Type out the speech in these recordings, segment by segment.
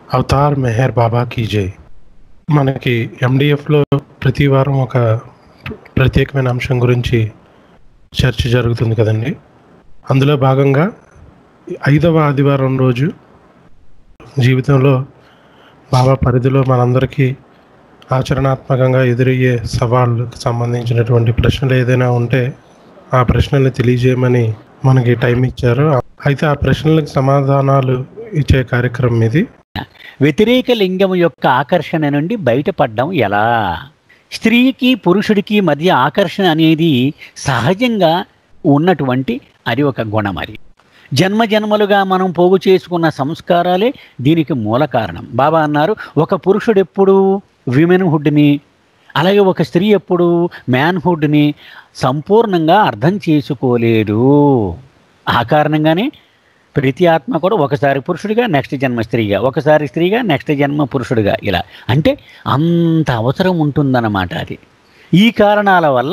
Avatar Meher బాబా key జై మనకి ఎండిఎఫ్లో ప్రతి వారం ఒక ప్రత్యేకమైన అంశం గురించి చర్చ జరుగుతుంది కదండి అందులో భాగంగా ఐదవ ఆదివారం రోజు జీవితంలో బాబా పరిధిలో మనందరికీ ఆచరణాత్మకంగా ఎదురయ్యే సవాళ్ళకు సంబంధించినటువంటి ప్రశ్నలు ఏదైనా ఉంటే ఆ ప్రశ్నల్ని తెలియజేయమని మనకి టైం ఇచ్చారు అయితే ఆ ప్రశ్నలకు సమాధానాలు ఇచ్చే కార్యక్రమం ఇది వ్యతిరేక లింగం యొక్క ఆకర్షణ నుండి బయటపడడం ఎలా స్త్రీకి పురుషుడికి మధ్య ఆకర్షణ అనేది సహజంగా ఉన్నటువంటి అది ఒక గుణం అది జన్మ జన్మలుగా మనం పోగు చేసుకున్న సంస్కారాలే దీనికి మూల కారణం బాబా అన్నారు ఒక పురుషుడు ఎప్పుడు విమెన్హుడ్ని అలాగే ఒక స్త్రీ ఎప్పుడు మ్యాన్హుడ్ని సంపూర్ణంగా అర్థం చేసుకోలేడు ఆ కారణంగానే ప్రతి ఆత్మ కూడా ఒకసారి పురుషుడిగా నెక్స్ట్ జన్మ స్త్రీగా ఒకసారి స్త్రీగా నెక్స్ట్ జన్మ పురుషుడిగా ఇలా అంటే అంత అవసరం ఉంటుందన్నమాట అది ఈ కారణాల వల్ల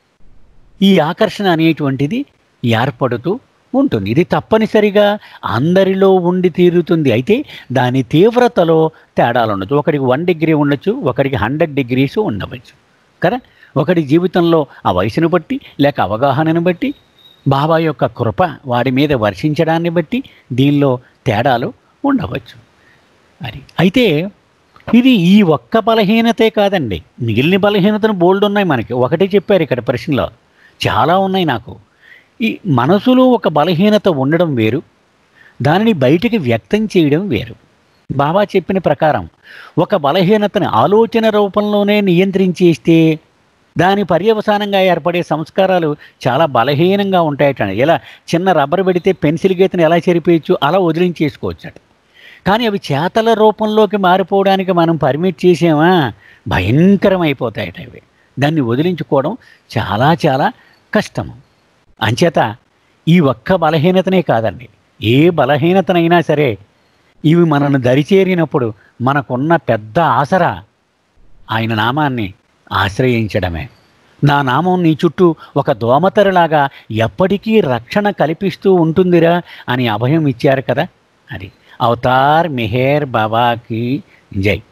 ఈ ఆకర్షణ అనేటువంటిది ఏర్పడుతూ ఉంటుంది ఇది తప్పనిసరిగా అందరిలో ఉండి తీరుతుంది అయితే దాని తీవ్రతలో తేడాలు ఉండొచ్చు ఒకడికి వన్ డిగ్రీ ఉండొచ్చు ఒకడికి హండ్రెడ్ డిగ్రీస్ ఉండవచ్చు కదా ఒకడి జీవితంలో ఆ వయసును బట్టి లేక అవగాహనను బట్టి బాబా యొక్క కృప వాడి మీద వర్షించడాన్ని బట్టి దీనిలో తేడాలు ఉండవచ్చు అది అయితే ఇది ఈ ఒక్క బలహీనతే కాదండి మిగిలిన బలహీనతను బోల్డ్ ఉన్నాయి మనకి ఒకటే చెప్పారు ఇక్కడ ప్రశ్నలో చాలా ఉన్నాయి నాకు ఈ మనసులో ఒక బలహీనత ఉండడం వేరు దానిని బయటికి వ్యక్తం చేయడం వేరు బాబా చెప్పిన ప్రకారం ఒక బలహీనతను ఆలోచన రూపంలోనే నియంత్రించేస్తే దాని పర్యవసానంగా ఏర్పడే సంస్కారాలు చాలా బలహీనంగా ఉంటాయట ఎలా చిన్న రబ్బర్ పెడితే పెన్సిల్ గీతను ఎలా చెరిపేయచ్చు అలా వదిలించేసుకోవచ్చట కానీ అవి చేతల రూపంలోకి మారిపోవడానికి మనం పర్మిట్ చేసామా భయంకరం అయిపోతాయట అవి దాన్ని వదిలించుకోవడం చాలా చాలా కష్టము అంచేత ఈ ఒక్క బలహీనతనే కాదండి ఏ బలహీనతనైనా సరే ఇవి మనను దరిచేరినప్పుడు మనకున్న పెద్ద ఆసరా ఆయన నామాన్ని ఆశ్రయించడమే నా నామం నీ చుట్టూ ఒక దోమతెరలాగా ఎప్పటికీ రక్షణ కల్పిస్తూ ఉంటుందిరా అని అభయం ఇచ్చారు కదా అది అవతార్ మెహేర్ బాబాకి జై